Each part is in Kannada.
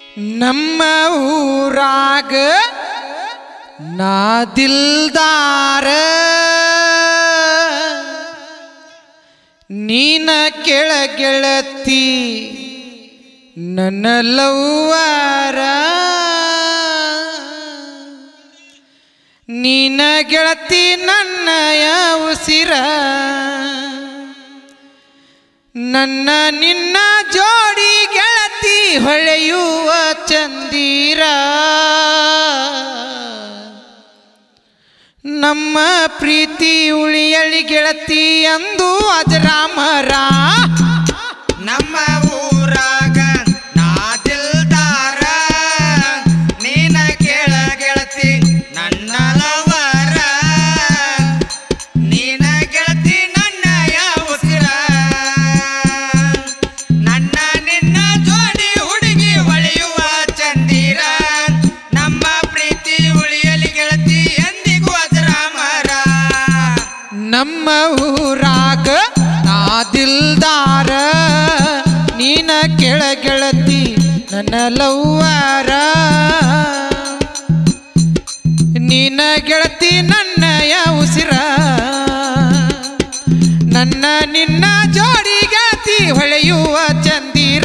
ನಮ್ಮ ಊರಾಗ ನಾ ದಿಲ್ದಾರ ನೀನ ಕೆಳ ಗೆಳತಿ ನನ್ನ ಲವ್ವಾರ ನೀನ ಗೆಳತಿ ನನ್ನಯ ಉಸಿರ ನನ್ನ ನಿನ್ನ ಜೋಡಿ ಗೆಳತಿ ಹೊಳೆಯುವ ಚಂದಿರ ನಮ್ಮ ಪ್ರೀತಿ ಉಳಿಯಳಿ ಗೆಳತಿ ಅಂದು ಅಜರಾಮರ ನಮ್ಮ ಊರಾಗ ನಾ ದಿಲ್ದಾರ ನೀನ ಕೇಳ ಗೆಳತಿ ನನ್ನ ಲವರ ನೀನ ಗೆಳತಿ ನನ್ನಯ ಉಸಿರ ನನ್ನ ನಿನ್ನ ಜೋಡಿ ಹುಡುಗಿ ಹೊಳೆಯುವ ಚಂದಿರ ನಮ್ಮ ಪ್ರೀತಿ ಉಳಿಯಲಿ ಗೆಳತಿ ಎಂದಿಗೂ ಅಜರಾಮರ ನಮ್ಮ ಊರಾಗ ನಾ ದಿಲ್ದಾರ ನೀನ ಕೆಳ ಗೆಳತಿ ನನ್ನ ಲವ್ವಾರ ನೀನ ಗೆಳತಿ ನನ್ನಯ ಉಸಿರ ನನ್ನ ನಿನ್ನ ಜೋಡಿ ಗೆಳತಿ ಹೊಳೆಯುವ ಚಂದಿರ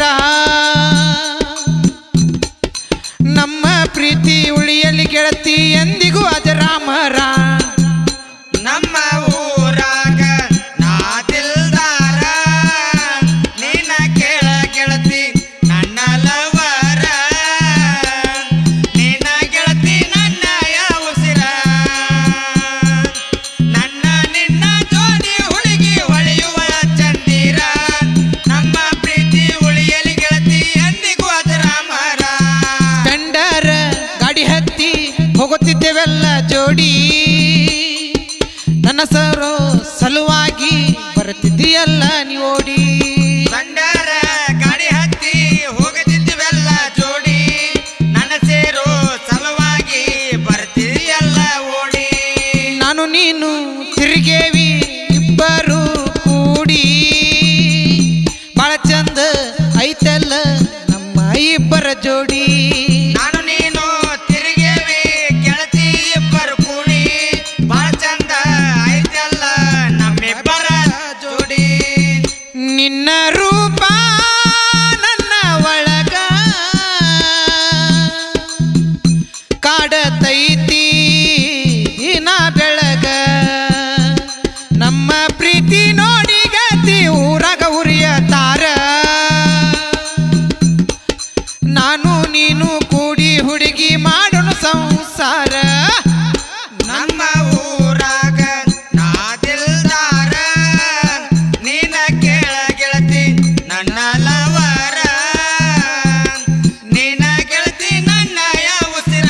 ನಮ್ಮ ಪ್ರೀತಿ ಉಳಿಯಲಿ ಗೆಳತಿ ಎಂದಿಗೂ ಅಜರಾಮರ ನಮ್ಮ ಊರಾಗ ನಾ ದಿಲ್ದಾರ ನೀನ ಕೇಳ ಗೆಳತಿ ನನ್ನ ಲವರ ನೀನ ಗೆಳತಿ ನನ್ನಯ ಉಸಿರ ನನ್ನ ನಿನ್ನ ಜೋಡಿ ಹುಡುಗಿ ಹೊಳೆಯುವ ಚಂದಿರ ನಮ್ಮ ಪ್ರೀತಿ ಉಳಿಯಲಿ ಗೆಳತಿ ಎಂದಿಗೂ ಅಜರಾಮರ ಸ್ಪೆಂಡರ್ ಗಾಡಿ ಹತ್ತಿ ಹೋಗುತ್ತಿದ್ದೇವೆಲ್ಲ ಜೋಡಿ ನನ್ನ ಸರೋ ಸಲುವಾಗಿ ಬರ್ತಿದ್ದೀಯಲ್ಲ ನೀ ಓಡಿ ಬಂಡಾರ ಗಾಡಿ ಹತ್ತಿ ಹೋಗದಿದ್ವೆಲ್ಲ ಜೋಡಿ ನನ್ನ ಸೇರೋ ಸಲುವಾಗಿ ಬರ್ತೀಯಲ್ಲ ಓಡಿ ನಾನು ನೀನು ತಿರುಗೇವಿ ಇಬ್ಬರು ಕೂಡಿ ಬಾಳ ಚಂದ ಐತಲ್ಲ ನಮ್ಮ ಇಬ್ಬರ ಜೋಡಿ ನಾನು ನೀನು ತಿರುಗೇವಿ ಗೆಳತಿ ಇಬ್ಬರು ಕೂಡಿ ಬಾಳ ಚಂದ ಐತಲ್ಲ ನಮ್ಮಿಬ್ಬರ ಜೋಡಿ ನಿನ್ನ ರೂಪ ನನ್ನ ಒಳಗ ಕಾಡತೈತಿ ದಿನ ಬೆಳಗ ನಮ್ಮ ಪ್ರೀತಿ ನೋಡಿ ಗತಿ ಊರಾಗ ಉರಿಯ ತಾರ ನಾನು ನೀನು ಕೂಡಿ ಹುಡುಗಿ ಮಾಡೋಣ ಸಂಸಾರ ನಮ್ಮ ಊರಾಗ ನಾ ದಿಲ್ದಾರ ನೀನ ಕೇಳ ಗೆಳತಿ ನನ್ನ ಲವರ ನೀನ ಗೆಳತಿ ನನ್ನಯ ಉಸಿರ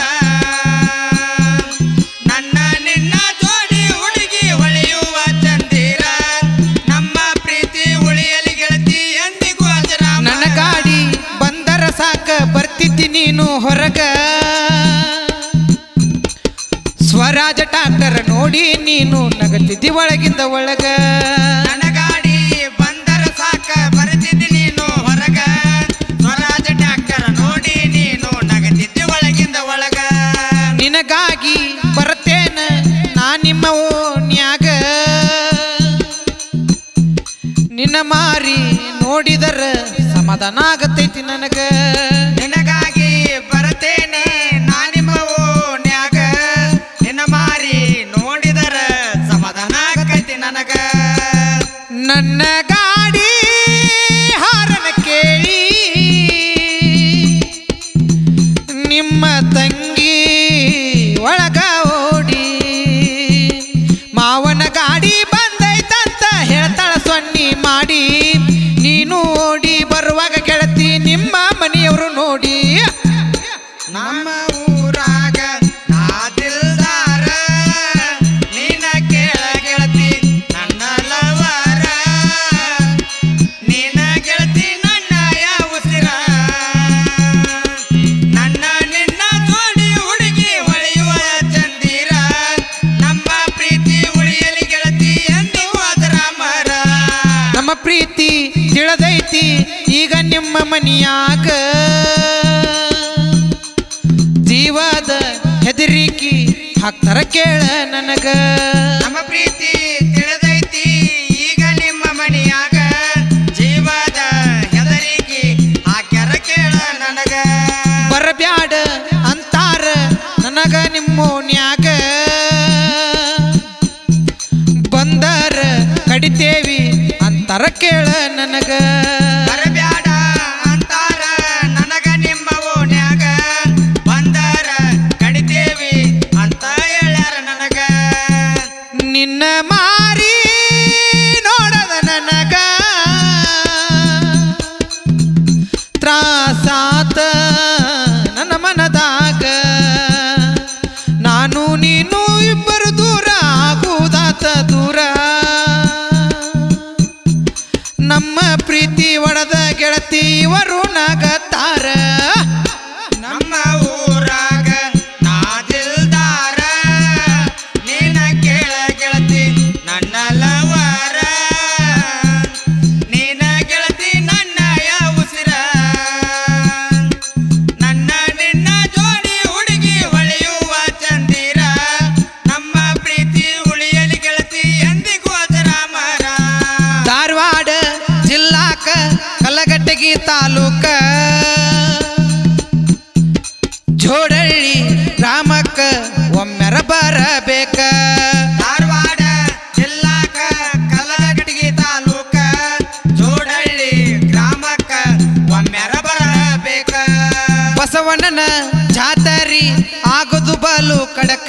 ನನ್ನ ನಿನ್ನ ಜೋಡಿ ಹುಡುಗಿ ಹೊಳೆಯುವ ಚಂದಿರ ನಮ್ಮ ಪ್ರೀತಿ ಉಳಿಯಲಿ ಗೆಳತಿ ಎಂದಿಗೂ ಅಜರ ನನ್ನ ಗಾಡಿ ಬಂದರ ಸಾಕ ಬರ್ತಿದ್ದಿ ನೀನು ಹೊರಗ ಸ್ವರಾಜ ಟ್ಯಾಕ್ಟರ್ ನೋಡಿ ನೀನು ನಗತಿದ್ದಿ ಒಳಗಿಂದ ಒಳಗ ನನ್ನ ಗಾಡಿ ಬಂದರ ಸಾಕ ಬರ್ತಿದ್ದಿ ನೀನು ಹೊರಗ ಸ್ವರಾಜ ಟ್ಯಾಕ್ಟರ್ ನೋಡಿ ನೀನು ನಗತಿದ್ದಿ ಒಳಗಿಂದ ಒಳಗ ನಿನಗಾಗಿ ಬರ್ತೇನ ನಾ ನಿಮ್ಮ ಓಣ್ಯಾಗ ನಿನ್ನ ಮಾರಿ ನೋಡಿದರ ಸಮಾಧಾನ ಆಗತೈತಿ ನನಗ ನಿನಗಾಗಿ ಬರ್ತೇನೆ ನಾ ನಿಮ್ಮ ಓಣ್ಯಾಗ ನಿನ್ನ ಮಾರಿ ನೋಡಿದರ ಸಮಾಧಾನ ಆಕೈತಿ ನನಗ ನನ್ನ ಗಾಡಿ ಹಾರನ ಕೇಳಿ ನಿಮ್ಮ ತಂಗಿ ಒಳಗ ಓಡಿ ಮಾವನ ಗಾಡಿ ಬಂದೈತಂತ ಹೇಳ್ತಾಳ ಸೊನ್ನಿ ಮಾಡಿ ನೀನು ಓಡಿ ಬರುವಾಗ ಗೆಳತಿ ನಿಮ್ಮ ಮನೆಯವರು ನೋಡಿ ನಮ್ಮ ಊರಾಗ ನಾ ದಿಲ್ದಾರ ನೀನ ಕೇಳ ಗೆಳತಿ ನನ್ನ ಲವರ ನೀನ ಗೆಳತಿ ನನ್ನಯ ಉಸಿರ ನನ್ನ ನಿನ್ನ ಜೋಡಿ ಹುಡುಗಿ ಹೊಳೆಯುವ ಚಂದಿರ ನಮ್ಮ ಪ್ರೀತಿ ಉಳಿಯಲಿ ಗೆಳತಿ ಎಂದು ಅದರ ಮರ ನಮ್ಮ ಪ್ರೀತಿ ತಿಳಿದೈತಿ ಈಗ ನಿಮ್ಮ ಮನಿಯಾಗ ಹೆದರಿಕಿ ಹಾಕ್ತಾರ ಕೇಳ ನನಗ ನಮ್ಮ ಪ್ರೀತಿ ತಿಳಿದೈತಿ ಈಗ ನಿಮ್ಮ ಮನೆಯಾಗ ಜೀವದ ಹೆದರಿಕೆ ಹಾಕ್ಯಾರ ಕೇಳ ನನಗ ಬರಬ್ಯಾಡ ಅಂತಾರ ನನಗ ನಿಮ್ಮೋನ್ಯಾಗ ಬಂದರ ಕಡಿತೇವಿ ಅಂತಾರ ಕೇಳ ನನಗ ಬರಬ್ಯಾಡ ಅಂತಾರ ನನಗ ನಿಮ್ಮ ಓನ್ಯಾಗ ಬಂದರ ಕಡಿತೇವಿ ಅಂತ ಹೇಳ್ಯಾರ ನನಗ ನಿನ್ನ ಮಾರಿ ನೋಡದ ನನಗ ತ್ರಾಸಾತ ನನ್ನ ಮನದಾಗ ನಾನು ನೀನು ಇಬ್ಬರು ದೂರ ಆಗುವುದಾತ ದೂರ ನಮ್ಮ ಪ್ರೀತಿ ಒಡದ ಗೆಳತಿ ಇವರು ನಗತಾರ ನಮ್ಮ ಊರಾಗ ನಾದಿಲ್ದಾರ ನೀನ ಕೇಳ ಗೆಳತಿ ನನ್ನ ಲವರ ನೀನ ಗೆಳತಿ ನನ್ನ ಉಸಿರ ನನ್ನ ನಿನ್ನ ಜೋಡಿ ಹುಡುಗಿ ಹೊಳೆಯುವ ಚಂದಿರ ನಮ್ಮ ಪ್ರೀತಿ ಉಳಿಯಲಿ ಗೆಳತಿ ಎಂದಿಗೂ ಅಜರಾಮರ ಧಾರವಾಡ ಜಿಲ್ಲಾಕ ಕಲ್ಲಗಟ್ಟಗಿ ತಾಲೂಕ ಜೋಡಳ್ಳಿ ಗ್ರಾಮಕ್ಕ ಒಮ್ಮೆರ ಬರಬೇಕ ಧಾರವಾಡ ಜಿಲ್ಲಾಕ ಕಲ್ಲಗಟ್ಟಿಗೆ ತಾಲೂಕ ಜೋಡಳ್ಳಿ ಗ್ರಾಮಕ್ಕ ಒಮ್ಮೆರ ಬರಬೇಕ ಬಸವಣ್ಣನ ಜಾತರಿ ಆಗೋದು ಬಲು ಕಡಕ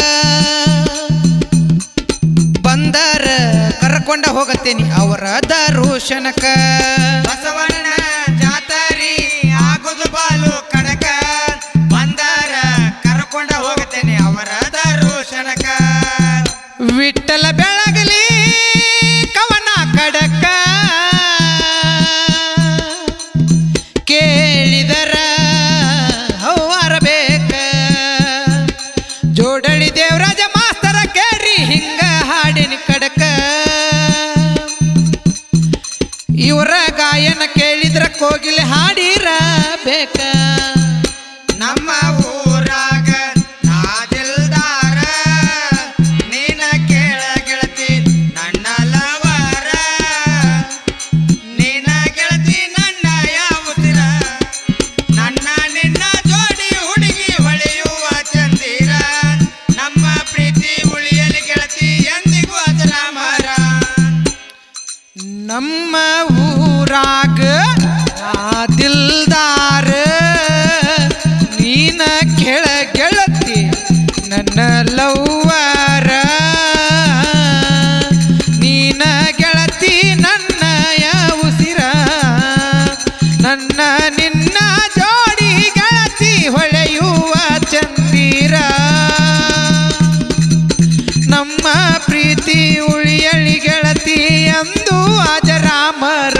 ಬಂದರ ಕರ್ಕೊಂಡ ಹೋಗತ್ತೇನಿ ಅವರ ದರುಶನಕ ಬಸವಣ್ಣ ಜಾತರಿ ಆಗುದು ಬಾಲು ಕಡಕ ಬಂದಾರ ಕರ್ಕೊಂಡ ಹೋಗ್ತೇನೆ ಅವರ ದರ್ಶನಕ ವಿಠಲ ಬೆಳಗಲಿ ಕವನ ಕಡಕ ಕೇಳಿದರ ಹೌವಾರ ಬೇಕ ಜೋಡಳಿ ದೇವರಾಜ ಮಾಸ್ತರ ಕೇರಿ ಹಿಂಗ ಹಾಡಿನ ಕಡಕ ಇವರ ಗಾಯನ ಕೇಳಿದ್ರ ಕೋಗಿಲೆ ಹಾಡಿರ ಬೇಕ ನಮ್ಮ ಊರಾಗ ನಾದಿಲ್ದಾರ ನೀನ ಕೇಳ ಗೆಳತಿ ನನ್ನ ಲವರ ನೀನ ಗೆಳತಿ ನನ್ನ ಯಾವುದಿರ ನನ್ನ ನಿನ್ನ ಜೋಡಿ ಹುಡುಗಿ ಹೊಳೆಯುವ ಚಂದಿರ ನಮ್ಮ ಪ್ರೀತಿ ಉಳಿಯಲಿ ಗೆಳತಿ ಎಂದಿಗೂ ಅಜರಾಮರ ನಮ್ಮ ಊರಾಗ ದಿಲ್ದಾರ ನೀನ ಕೆಳ ಗೆಳತಿ ನನ್ನ ಲವ್ವರ ನೀನ ಗೆಳತಿ ನನ್ನ ಉಸಿರ ನನ್ನ ನಿನ್ನ ಜೋಡಿ ಗೆಳತಿ ಹೊಳೆಯುವ ಚಂದಿರ ನಮ್ಮ ಪ್ರೀತಿ ಉಳಿಯಳಿ ಗೆಳತಿ ಎಂದು ಅಜರಾಮರ